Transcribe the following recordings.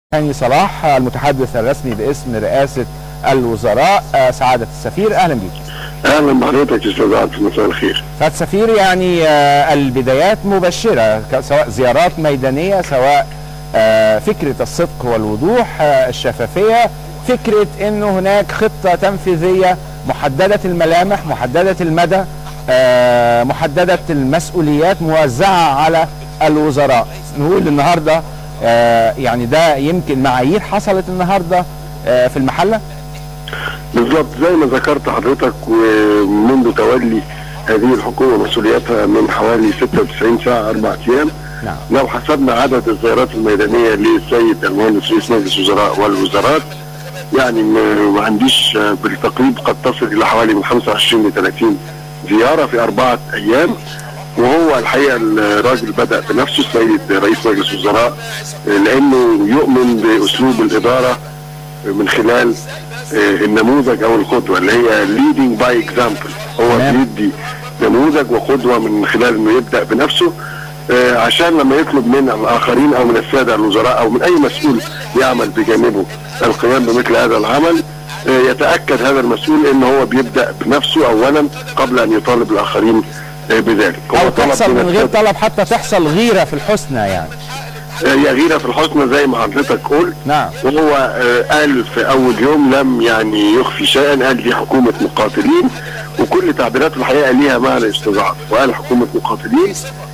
هاني صلاح المتحدث الرسمي باسم رئاسة الوزراء آه، سعادة السفير أهلا بك اهلا بحضرتك يا استاذ عبد مساء الخير سعادة السفير يعني آه، البدايات مبشرة ك- سواء زيارات ميدانية سواء آه، فكرة الصدق والوضوح آه، الشفافية فكرة أنه هناك خطة تنفيذية محددة الملامح محددة المدى آه، محددة المسؤوليات موزعة على الوزراء نقول النهاردة آه، يعني ده يمكن معايير حصلت النهاردة آه، في المحلة بالظبط زي ما ذكرت حضرتك ومنذ تولي هذه الحكومه مسؤوليتها من حوالي 96 ساعه اربع ايام نعم لو حسبنا عدد الزيارات الميدانيه للسيد المهندس رئيس مجلس الوزراء والوزارات يعني ما ما عنديش آه، بالتقريب قد تصل الى حوالي من 25 ل 30 زياره في اربعه ايام وهو الحقيقه الراجل بدا بنفسه السيد رئيس مجلس الوزراء آه، لانه يؤمن باسلوب الاداره من خلال آه، النموذج او القدوه اللي هي leading by example هو تمام. بيدي نموذج وقدوه من خلال انه يبدا بنفسه آه، عشان لما يطلب من الاخرين او من الساده الوزراء او من اي مسؤول يعمل بجانبه القيام بمثل هذا العمل آه، يتاكد هذا المسؤول ان هو بيبدا بنفسه اولا قبل ان يطالب الاخرين آه، بذلك هو أو طلب تحصل من غير السادة. طلب حتى تحصل غيرة في الحسنى يعني آه، هي غيره في الحسنى زي ما حضرتك قلت نعم وهو آه، قال في اول يوم لم يعني يخفي شيئا قال دي حكومه مقاتلين وكل تعبيراته الحقيقه ليها معنى استضعاف وقال حكومه مقاتلين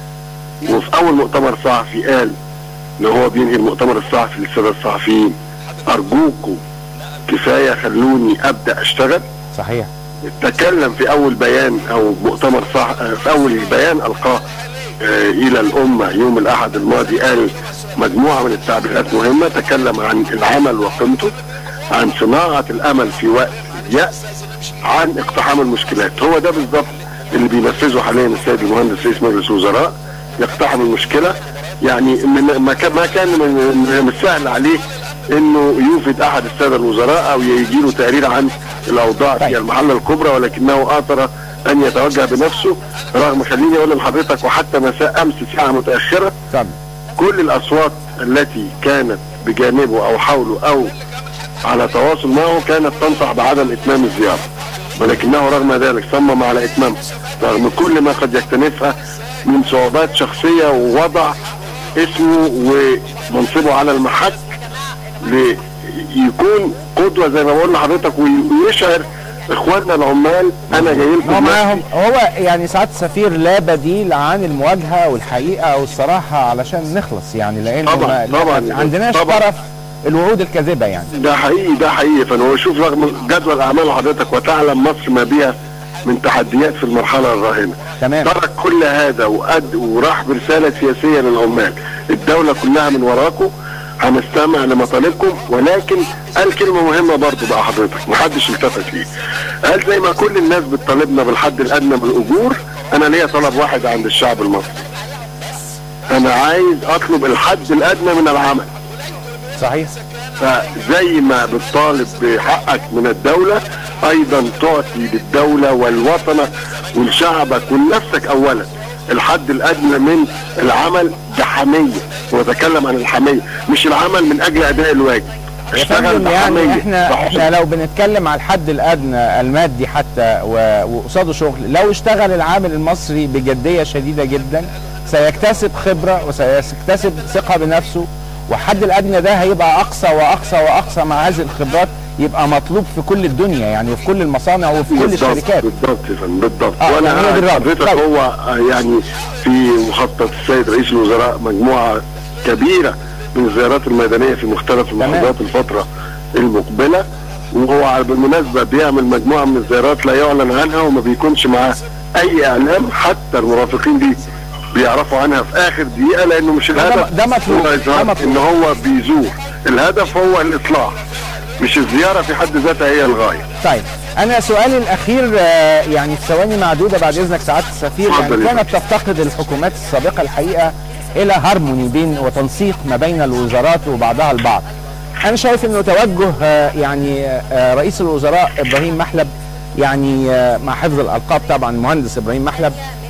وفي اول مؤتمر صحفي قال ان هو بينهي المؤتمر الصحفي للساده الصحفيين ارجوكم كفايه خلوني ابدا اشتغل صحيح تكلم في اول بيان او مؤتمر صح آه، في اول بيان القاه آه، الى الامه يوم الاحد الماضي قال مجموعه من التعبيرات مهمه تكلم عن العمل وقيمته عن صناعه الامل في وقت يأس عن اقتحام المشكلات هو ده بالظبط اللي بينفذه حاليا السيد المهندس رئيس مجلس الوزراء يقتحم المشكله يعني من ما كان ما كان من من- من السهل عليه انه يوفد احد الساده الوزراء او يجي له تقرير عن الاوضاع طيب. في المحله الكبرى ولكنه اثر ان يتوجه بنفسه رغم خليني اقول لحضرتك وحتى مساء امس ساعه متاخره طب كل الاصوات التي كانت بجانبه او حوله او على تواصل معه كانت تنصح بعدم اتمام الزياره ولكنه رغم ذلك صمم على اتمامها رغم كل ما قد يكتنفها من صعوبات شخصيه ووضع اسمه ومنصبه على المحك ليكون قدوه زي ما بقول لحضرتك ويشعر اخواننا العمال انا جاي هو لكم معاهم هو يعني سعاده السفير لا بديل عن المواجهه والحقيقه والصراحه علشان نخلص يعني لان طبعاً، ما طبعاً، ما عندناش طبعاً. طرف الوعود الكاذبه يعني ده حقيقي ده حقيقي فانا شوف رغم جدول اعمال حضرتك وتعلم مصر ما بها من تحديات في المرحله الراهنه تمام ترك كل هذا وقد وراح برساله سياسيه للعمال الدوله كلها من وراكم هنستمع لمطالبكم ولكن قال كلمه مهمه برضو بقى حضرتك محدش التفت ليه قال زي ما كل الناس بتطالبنا بالحد الادنى من الاجور انا ليا طلب واحد عند الشعب المصري انا عايز اطلب الحد الادنى من العمل صحيح فزي ما بتطالب بحقك من الدولة ايضا تعطي للدولة والوطن ولشعبك ولنفسك اولا الحد الادنى من العمل بحمية واتكلم عن الحمية مش العمل من اجل اداء الواجب يا فندم يعني احنا بحسن. احنا لو بنتكلم على الحد الادنى المادي حتى و- وقصاده شغل لو اشتغل العامل المصري بجديه شديده جدا سيكتسب خبره وسيكتسب ثقه بنفسه والحد الادنى ده هيبقى اقصى واقصى واقصى مع هذه الخبرات يبقى مطلوب في كل الدنيا يعني وفي كل المصانع وفي كل بالضبط، الشركات بالضبط يا فندم بالضبط آه، وانا يعني هي دي الرابط. حضرتك طيب. هو آه، يعني في مخطط السيد رئيس الوزراء مجموعه كبيره من الزيارات الميدانيه في مختلف المحافظات الفتره المقبله وهو على- بالمناسبه بيعمل مجموعه من الزيارات لا يعلن عنها وما بيكونش معاه اي اعلام حتى المرافقين دي بيعرفوا عنها في اخر دقيقه لانه مش ده- الهدف ده مطلوب، هو ده إظهار مطلوب. ان هو بيزور الهدف هو الاصلاح مش الزياره في حد ذاتها هي الغايه طيب انا سؤالي الاخير آه، يعني في ثواني معدوده بعد اذنك سعاده السفير يعني اتفضل يا كانت تفتقد الحكومات السابقه الحقيقه الى هارموني بين وتنسيق ما بين الوزارات وبعضها البعض. انا شايف انه توجه آه، يعني آه، رئيس الوزراء ابراهيم محلب يعني آه، مع حفظ الالقاب طبعا المهندس ابراهيم محلب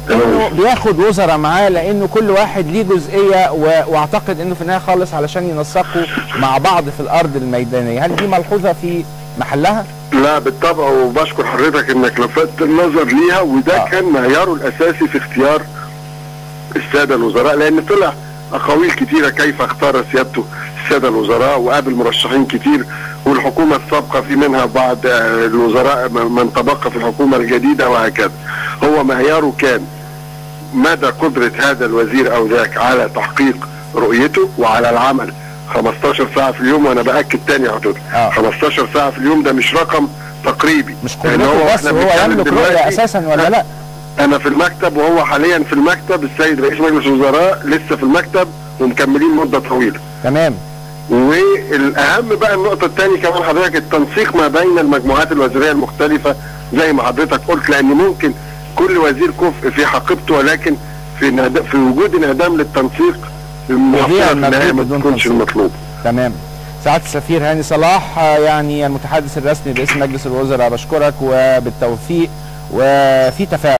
انه بياخد وزراء معاه لانه كل واحد ليه جزئيه و... واعتقد انه في النهايه خالص علشان ينسقوا مع بعض في الارض الميدانيه هل دي ملحوظه في محلها لا بالطبع وبشكر حضرتك انك لفتت النظر ليها وده آه. آه. كان معياره الاساسي في اختيار الساده الوزراء لان طلع اقاويل كتيره كيف اختار سيادته الساده الوزراء وقابل مرشحين كتير والحكومه السابقه في منها بعض آه، الوزراء م- من تبقى في الحكومه الجديده وهكذا هو معياره كان مدى قدره هذا الوزير او ذاك على تحقيق رؤيته وعلى العمل 15 ساعه في اليوم وانا باكد تاني يا حضرتك آه. 15 ساعه في اليوم ده مش رقم تقريبي مش لأن قدرته بس إحنا هو بنتكلم يملك دلوقتي- رؤيه اساسا ولا لا انا في المكتب وهو حاليا في المكتب السيد رئيس مجلس الوزراء لسه في المكتب ومكملين مده طويله تمام والاهم بقى النقطه الثانيه كمان حضرتك التنسيق ما بين المجموعات الوزيريه المختلفه زي ما حضرتك قلت لان ممكن كل وزير كفء في حقيبته ولكن في انعد- في وجود انعدام للتنسيق الموافقه في المجهود النهايه ما بدون تكونش تنسيق. المطلوب تمام سعاده السفير هاني صلاح آه، يعني المتحدث الرسمي باسم مجلس الوزراء بشكرك وبالتوفيق وفي تفاؤل